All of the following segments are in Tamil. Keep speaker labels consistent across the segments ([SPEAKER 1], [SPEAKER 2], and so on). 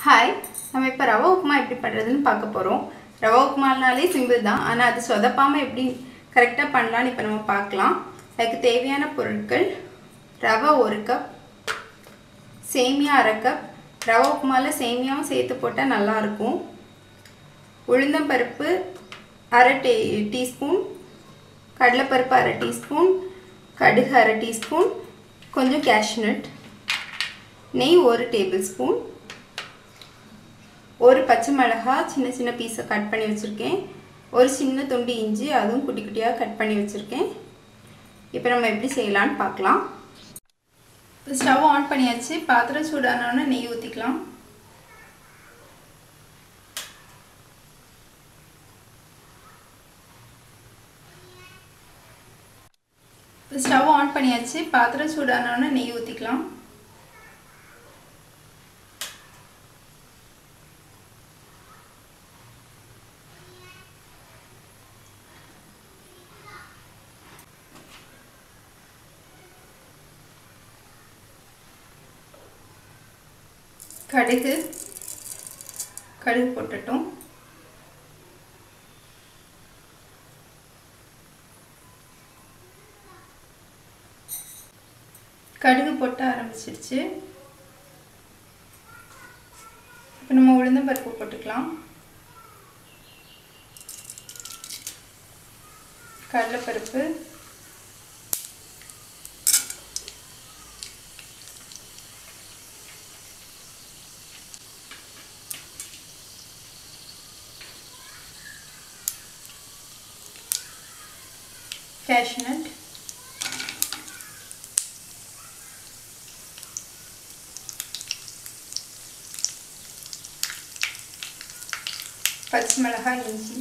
[SPEAKER 1] ஹாய் நம்ம இப்போ ரவா உப்புமா எப்படி பண்ணுறதுன்னு பார்க்க போகிறோம் ரவா உப்புமானாலே சிம்பிள் தான் ஆனால் அது சொதப்பாமல் எப்படி கரெக்டாக பண்ணலான்னு இப்போ நம்ம பார்க்கலாம் அதுக்கு தேவையான பொருட்கள் ரவை ஒரு கப் சேமியா அரை கப் ரவா உப்புமாவில் சேமியாவும் சேர்த்து போட்டால் நல்லாயிருக்கும் உளுந்தம்பருப்பு அரை டீ டீஸ்பூன் கடலைப்பருப்பு அரை டீஸ்பூன் கடுகு அரை டீஸ்பூன் கொஞ்சம் கேஷ்நட் நெய் ஒரு டேபிள் ஸ்பூன் ஒரு பச்சை மிளகாய் சின்ன சின்ன பீஸை கட் பண்ணி வச்சுருக்கேன் ஒரு சின்ன துண்டு இஞ்சி அதுவும் குட்டி குட்டியாக கட் பண்ணி வச்சுருக்கேன் இப்போ நம்ம எப்படி செய்யலான்னு பார்க்கலாம் இப்போ ஸ்டவ் ஆன் பண்ணியாச்சு பாத்திரம் சூடானோன்னு நெய் ஊற்றிக்கலாம் இப்போ ஸ்டவ் ஆன் பண்ணியாச்சு பாத்திரம் சூடானோன்னு நெய் ஊற்றிக்கலாம் கடுகு கடுகு போட்டுட்டோம் கடுகு போட்டு ஆரம்பிச்சிருச்சு இப்போ நம்ம உளுந்தம்பருப்பு போட்டுக்கலாம் கடலைப்பருப்பு cashewnut பச்சை மிளகாய் இஞ்சி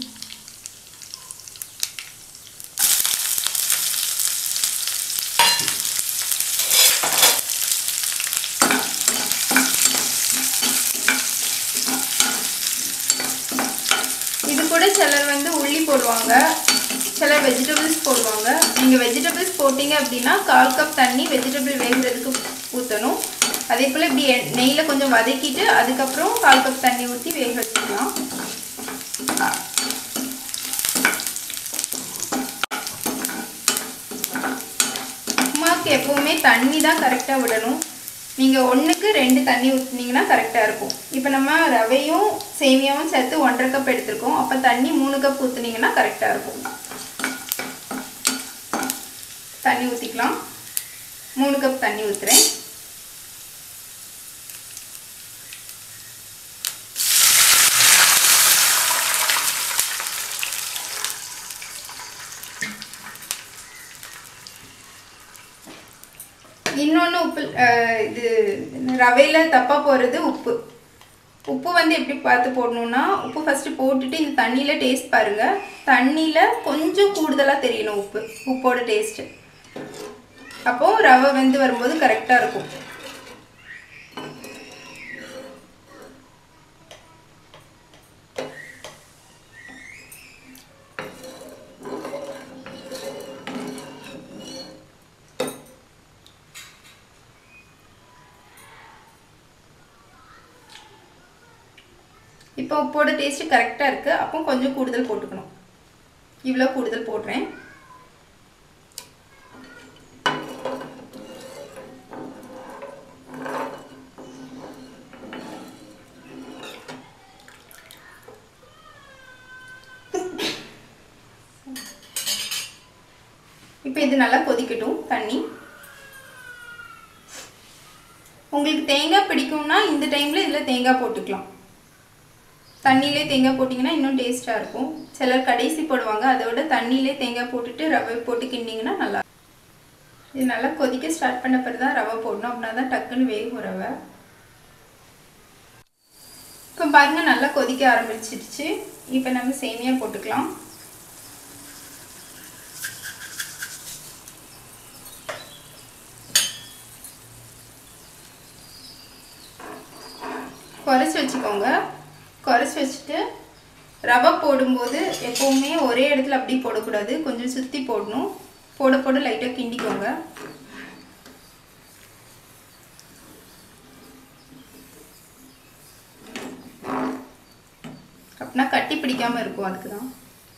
[SPEAKER 1] இது கூட சிலர் வந்து உள்ளி போடுவாங்க சிலர் வெஜிடபிள்ஸ் போடுவாங்க நீங்கள் வெஜிடபிள்ஸ் போட்டிங்க அப்படின்னா கால் கப் தண்ணி வெஜிடபிள் வேகிறதுக்கு ஊற்றணும் அதே போல் இப்படி நெய்யில் கொஞ்சம் வதக்கிட்டு அதுக்கப்புறம் கால் கப் தண்ணி ஊற்றி வேக வச்சுக்கலாம் உப்புமாவுக்கு எப்போவுமே தண்ணி தான் கரெக்டாக விடணும் நீங்கள் ஒன்றுக்கு ரெண்டு தண்ணி ஊற்றினீங்கன்னா கரெக்டாக இருக்கும் இப்போ நம்ம ரவையும் சேமியாவும் சேர்த்து ஒன்றரை கப் எடுத்திருக்கோம் அப்போ தண்ணி மூணு கப் ஊற்றுனீங்கன்னா கரெக்டாக இருக்கும் தண்ணி ஊற்றிக்கலாம் மூணு கப் தண்ணி ஊற்றுறேன் இன்னொன்று உப்பு இது ரவையில் தப்பாக போகிறது உப்பு உப்பு வந்து எப்படி பார்த்து போடணுன்னா உப்பு ஃபஸ்ட்டு போட்டுட்டு இந்த தண்ணியில் டேஸ்ட் பாருங்கள் தண்ணியில் கொஞ்சம் கூடுதலாக தெரியணும் உப்பு உப்போட டேஸ்ட்டு அப்போது ரவை வெந்து வரும்போது கரெக்டாக இருக்கும் இப்போ உப்போட டேஸ்ட்டு கரெக்டாக இருக்குது அப்போ கொஞ்சம் கூடுதல் போட்டுக்கணும் இவ்வளோ கூடுதல் போடுறேன் இப்போ இது நல்லா கொதிக்கட்டும் தண்ணி உங்களுக்கு தேங்காய் பிடிக்கும்னா இந்த டைமில் இதில் தேங்காய் போட்டுக்கலாம் தண்ணியிலே தேங்காய் போட்டிங்கன்னா இன்னும் டேஸ்ட்டாக இருக்கும் சிலர் கடைசி போடுவாங்க அதை விட தண்ணியிலே தேங்காய் போட்டுட்டு ரவை போட்டு கிண்டிங்கன்னா நல்லா இது நல்லா கொதிக்க ஸ்டார்ட் பண்ண பிறகு தான் ரவை போடணும் அப்படின்னா தான் டக்குன்னு வேகும் ரவை இப்போ பாருங்கள் நல்லா கொதிக்க ஆரம்பிச்சிருச்சு இப்போ நம்ம சேமியா போட்டுக்கலாம் குறைச்சி வச்சுக்கோங்க குறைச்சி வச்சுட்டு ரவை போடும்போது எப்போவுமே ஒரே இடத்துல அப்படி போடக்கூடாது கொஞ்சம் சுற்றி போடணும் போட போட லைட்டாக கிண்டிக்கோங்க அப்படின்னா கட்டி பிடிக்காமல் இருக்கும் அதுக்கு தான்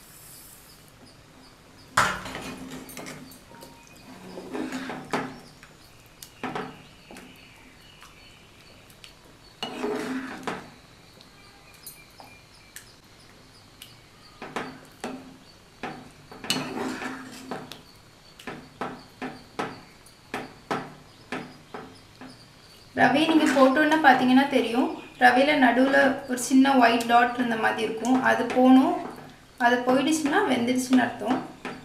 [SPEAKER 1] ரவையை நீங்கள் போட்டோன்னு பார்த்தீங்கன்னா தெரியும் ரவையில் நடுவில் ஒரு சின்ன ஒயிட் டாட் இருந்த மாதிரி இருக்கும் அது போகணும் அது போயிடுச்சுன்னா வெந்துடுச்சுன்னு அர்த்தம்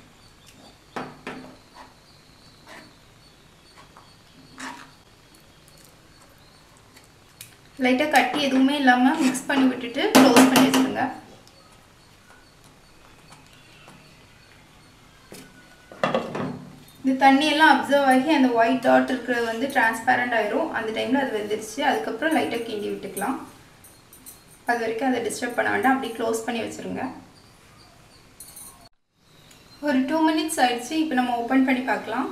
[SPEAKER 1] லைட்டாக கட்டி எதுவுமே இல்லாமல் மிக்ஸ் பண்ணி விட்டுட்டு க்ளோஸ் பண்ணி வச்சுருங்க இந்த தண்ணியெல்லாம் அப்சர்வ் ஆகி அந்த ஒயிட் டாட் இருக்கிறது வந்து டிரான்ஸ்பேரண்ட் ஆயிரும் அந்த டைமில் அது வெந்துருச்சு அதுக்கப்புறம் லைட்டாக கிண்டி விட்டுக்கலாம் அது வரைக்கும் அதை டிஸ்டர்ப் பண்ண வேண்டாம் அப்படியே க்ளோஸ் பண்ணி வச்சுருங்க ஒரு டூ மினிட்ஸ் ஆயிடுச்சு இப்போ நம்ம ஓப்பன் பண்ணி பார்க்கலாம்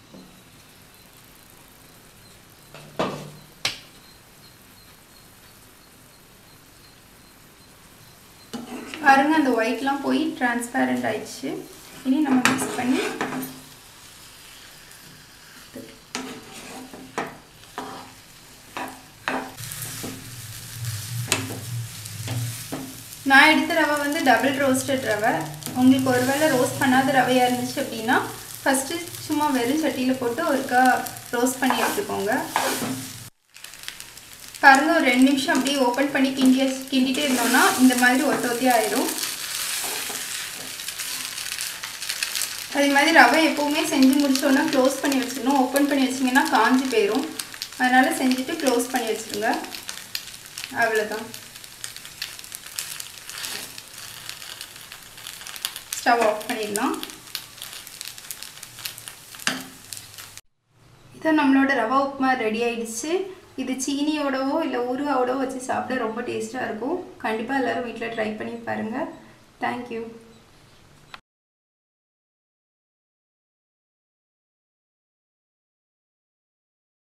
[SPEAKER 1] பாருங்க அந்த ஒயிட்லாம் போய் டிரான்ஸ்பேரண்ட் ஆயிடுச்சு இனி நம்ம மிக்ஸ் பண்ணி நான் எடுத்த ரவை வந்து டபுள் ரோஸ்டட் ரவை உங்களுக்கு ஒருவேளை ரோஸ்ட் பண்ணாத ரவையாக இருந்துச்சு அப்படின்னா ஃபஸ்ட்டு சும்மா வெறும் சட்டியில் போட்டு ஒருக்கா ரோஸ்ட் பண்ணி எடுத்துக்கோங்க பாருங்கள் ஒரு ரெண்டு நிமிஷம் அப்படியே ஓப்பன் பண்ணி கிண்டி கிண்டிகிட்டே இருந்தோம்னா இந்த மாதிரி ஒத்த ஒத்தியாக ஆயிடும் அதே மாதிரி ரவை எப்போவுமே செஞ்சு முடிச்சோன்னா க்ளோஸ் பண்ணி வச்சிடணும் ஓப்பன் பண்ணி வச்சிங்கன்னா காஞ்சி போயிடும் அதனால் செஞ்சுட்டு க்ளோஸ் பண்ணி வச்சுருங்க அவ்வளோதான் ஸ்டவ் ஆஃப் பண்ணிடலாம் இதான் நம்மளோட ரவா உப்புமா ரெடி ஆயிடுச்சு இது சீனியோடவோ இல்லை ஊறுகாவோடவோ வச்சு சாப்பிட ரொம்ப டேஸ்ட்டாக இருக்கும் கண்டிப்பாக எல்லோரும் வீட்டில் ட்ரை பண்ணி பாருங்கள் தேங்க்யூ